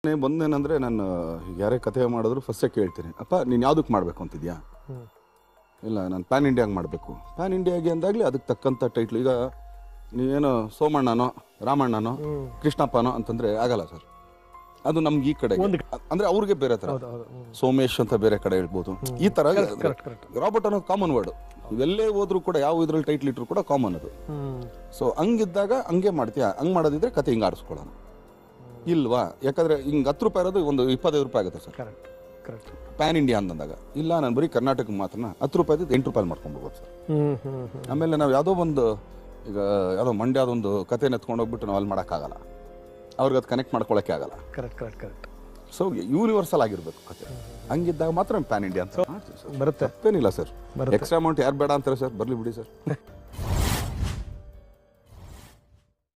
ಪ್ರಶ್ನೆ ಬಂದೇನಂದ್ರೆ ನಾನು ಯಾರೇ ಕಥೆ ಮಾಡಿದ್ರು ಫಸ್ಟೇ ಕೇಳ್ತೀನಿ ಅಪ್ಪ ನೀನು ಯಾವ್ದಕ್ಕೆ ಮಾಡಬೇಕು ಅಂತಿದ್ಯಾ ಹ್ಮ್. ಇಲ್ಲ ನಾನು ಪ್ಯಾನ್ ಇಂಡಿಯಾಗೆ ಮಾಡಬೇಕು ಪ್ಯಾನ್ ಇಂಡಿಯಾಗೆ ಅಂದಾಗಲಿ ಅದಕ್ಕೆ ತಕ್ಕಂಥ ಟೈಟ್ಲು ಈಗ ನೀವೇನೋ ಸೋಮಣ್ಣನೋ ರಾಮಣ್ಣನೋ ಹ್ಮ್. ಕೃಷ್ಣಪ್ಪನೋ ಅಂತಂದ್ರೆ ಆಗಲ್ಲ ಸರ್ ಅದು ನಮ್ಗೆ ಈ ಕಡೆ ಒಂದು ಅಂದ್ರೆ ಅವ್ರಿಗೆ ಬೇರೆ ಥರ ಹೌದು ಹೌದು ಹ್ಮ್. ಸೋಮೇಶ್ ಅಂತ ಬೇರೆ ಕಡೆ ಹೇಳ್ಬೋದು ಈ ಥರ ಕರೆಕ್ಟ್ ಕರೆಕ್ಟ್ ರಾಬರ್ಟ್ ಅನ್ನೋದು ಕಾಮನ್ ವರ್ಡ್ ಇವೆಲ್ಲೇ ಹೋದ್ರು ಕೂಡ ಯಾವ ಇದ್ರಲ್ಲಿ ಟೈಟ್ಲ್ ಇಟ್ರು ಕೂಡ ಕಾಮನ್ ಅದು ಹ್ಮ್ ಸೊ ಹಂಗಿದ್ದಾಗ ಹಂಗೆ ಮಾಡ್ತೀಯಾ ಹಂಗೆ ಮಾಡೋದಿದ್ರೆ ಕತೆ ಹಿಂಗೆ ಆಡಿಸ್ಕೊಳ್ಳೋಣ ಇಲ್ವಾ ಯಾಕಂದ್ರೆ ಹಿಂಗೆ ಹತ್ತು ರೂಪಾಯಿ ಇರೋದು ಒಂದು ಇಪ್ಪತ್ತೈದು ರೂಪಾಯಿ ಆಗುತ್ತೆ sir correct correct pan India ಅಂದಾಗ ಇಲ್ಲ ನಾನು ಬರೀ ಕರ್ನಾಟಕ ಮಾತ್ರನ ಹತ್ತು ರೂಪಾಯಿದ್ದು ಎಂಟು ರೂಪಾಯಿ ಮಾಡ್ಕೊಂಡ್ಬಿಡ್ಬೋದು ಸರ್ ಹ್ಮ್ ಹ್ಮ್ ಹ್ಮ್ ಆಮೇಲೆ ನಾವು ಯಾವುದೋ ಒಂದು ಈಗ ಯಾವುದೋ ಮಂಡ್ಯದೊಂದು ಕತೆ ನೆತ್ಕೊಂಡು ಹೋಗ್ಬಿಟ್ಟು ನಾವು ಅಲ್ಲಿ ಮಾಡೋಕ್ಕಾಗಲ್ಲ ಅವ್ರಿಗೆ ಅದು ಕನೆಕ್ಟ್ ಮಾಡ್ಕೊಳಕ್ಕೆ ಆಗಲ್ಲ correct correct correct so universal ಆಗಿರ್ಬೇಕು ಕತೆ ಹಂಗಿದ್ದಾಗ ಮಾತ್ರ ಪ್ಯಾನ್ ಇಂಡಿಯಾ ಅಂತ ಮಾಡ್ತೀವಿ ಸರ್ ಬರುತ್ತೆ ತಪ್ಪೇನಿಲ್ಲ ಸರ್ ಬರುತ್ತೆ ಎಕ್ಸ್ಟ್ರಾ ಅಮೌಂಟ್ ಯಾರು ಬೇಡ ಅಂತಾರೆ ಸರ್ ಬರಲಿ ಬಿಡಿ ಸರ್